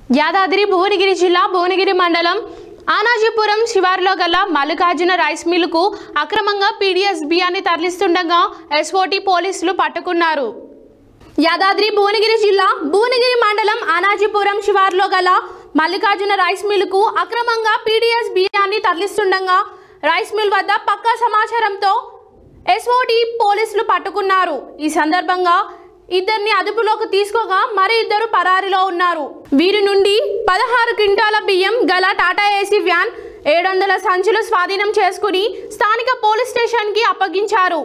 యాదాద్రి భువనగిరి జిల్లా భువనగిరి మండలం ఆనాజీపురం శివారులో గల మల్లికార్జున రైస్ మిల్లుకు అక్రమంగా పీడీఎస్ బియ్యాన్ని తరలిస్తుండగా ఎస్ఓటి పోలీసులు పట్టుకున్నారు యాదాద్రి భువనగిరి జిల్లా భువనగిరి మండలం ఆనాజీపురం శివారులో గల మల్లికార్జున రైస్ మిల్లుకు అక్రమంగా పీడీఎస్ బియ్యాన్ని తరలిస్తుండగా రైస్ మిల్ వద్ద పక్కా సమాచారంతో ఎస్ఓటి పోలీసులు పట్టుకున్నారు ఈ సందర్భంగా ఇద్దరిని అదుపులోకి తీసుకోగా మరి ఇద్దరు పరారీలో ఉన్నారు వీరి నుండి పదహారు క్వింటాల బియ్యం గల టాటా ఏసీ వ్యాన్ ఏడు వందల సంచులు స్వాధీనం చేసుకుని స్థానిక పోలీస్ స్టేషన్కి అప్పగించారు